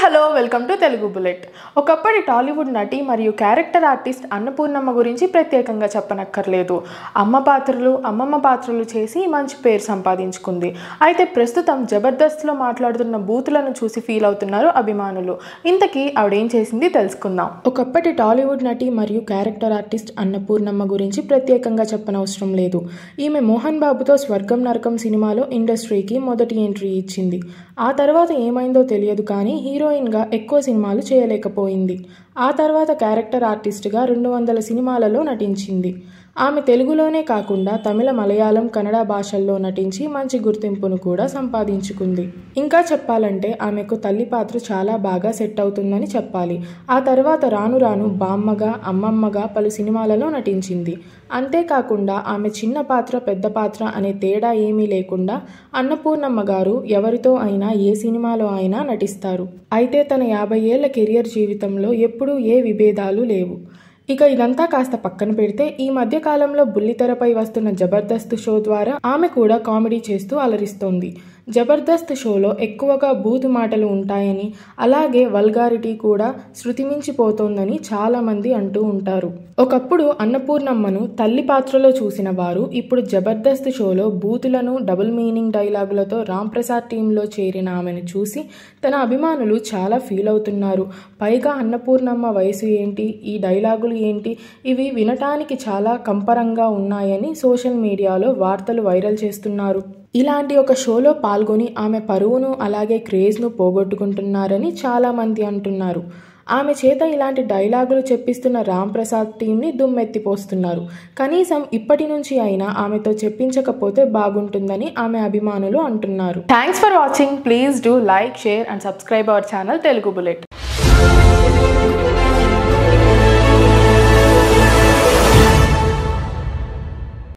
hello welcome to Telugu bullet ఒకప్పటి టాలీవుడ్ నటి మరియు క్యారెక్టర్ ఆర్టిస్ట్ అన్నపూర్ణమ్మ గురించి ప్రత్యేకంగా చెప్పనక్కర్లేదు అమ్మ పాత్రలు అమ్మమ్మ పాత్రలు చేసి మంచి పేరు సంపాదించుకుంది అయితే ప్రస్తుతం జబర్దస్త్లో మాట్లాడుతున్న బూతులను చూసి ఫీల్ అవుతున్నారు అభిమానులు ఇంతకీ ఆవిడేం చేసింది తెలుసుకుందాం ఒకప్పటి టాలీవుడ్ నటి మరియు క్యారెక్టర్ ఆర్టిస్ట్ అన్నపూర్ణమ్మ గురించి ప్రత్యేకంగా చెప్పనవసరం లేదు ఈమె మోహన్ బాబుతో స్వర్గం నరకం సినిమాలో ఇండస్ట్రీకి మొదటి ఎంట్రీ ఇచ్చింది ఆ తర్వాత ఏమైందో తెలియదు కానీ హీరోయిన్గా ఎక్కువ సినిమాలు చేయలేకపోయింది ఆ తర్వాత క్యారెక్టర్ ఆర్టిస్ట్గా రెండు వందల సినిమాలలో నటించింది ఆమె తెలుగులోనే కాకుండా తమిళ మలయాళం కన్నడ భాషల్లో నటించి మంచి గుర్తింపును కూడా సంపాదించుకుంది ఇంకా చెప్పాలంటే ఆమెకు తల్లి పాత్ర చాలా బాగా సెట్ అవుతుందని చెప్పాలి ఆ తర్వాత రాను రాను బామ్మగా అమ్మమ్మగా పలు సినిమాలలో నటించింది అంతేకాకుండా ఆమె చిన్న పాత్ర పెద్ద పాత్ర అనే తేడా ఏమీ లేకుండా అన్నపూర్ణమ్మ గారు ఎవరితో అయినా ఏ సినిమాలో అయినా నటిస్తారు అయితే తన యాభై ఏళ్ల కెరియర్ జీవితంలో ఎప్పుడూ ఏ విభేదాలు లేవు ఇక ఇదంతా కాస్త పక్కన పెడితే ఈ మధ్య కాలంలో బుల్లితెరపై వస్తున్న జబర్దస్త్ షో ద్వారా ఆమె కూడా కామెడీ చేస్తూ అలరిస్తోంది జబర్దస్త్ షోలో ఎక్కువగా బూతు మాటలు ఉంటాయని అలాగే వల్గారిటీ కూడా శృతిమించిపోతోందని చాలామంది అంటూ ఉంటారు ఒకప్పుడు అన్నపూర్ణమ్మను తల్లి పాత్రలో చూసిన వారు ఇప్పుడు జబర్దస్త్ షోలో బూతులను డబుల్ మీనింగ్ డైలాగులతో రామ్ ప్రసాద్ టీంలో చేరిన ఆమెను చూసి తన అభిమానులు చాలా ఫీల్ అవుతున్నారు పైగా అన్నపూర్ణమ్మ వయసు ఏంటి ఈ డైలాగులు ఏంటి ఇవి వినటానికి చాలా కంపరంగా ఉన్నాయని సోషల్ మీడియాలో వార్తలు వైరల్ చేస్తున్నారు ఇలాంటి ఒక షోలో పాల్గొని ఆమె పరువును అలాగే క్రేజ్ను పోగొట్టుకుంటున్నారని చాలామంది అంటున్నారు ఆమె చేత ఇలాంటి డైలాగులు చెప్పిస్తున్న రామ్ ప్రసాద్ టీంని దుమ్మెత్తిపోస్తున్నారు కనీసం ఇప్పటి నుంచి అయినా ఆమెతో చెప్పించకపోతే బాగుంటుందని ఆమె అభిమానులు అంటున్నారు thanks for watching please do like share and subscribe our channel Telugu bullet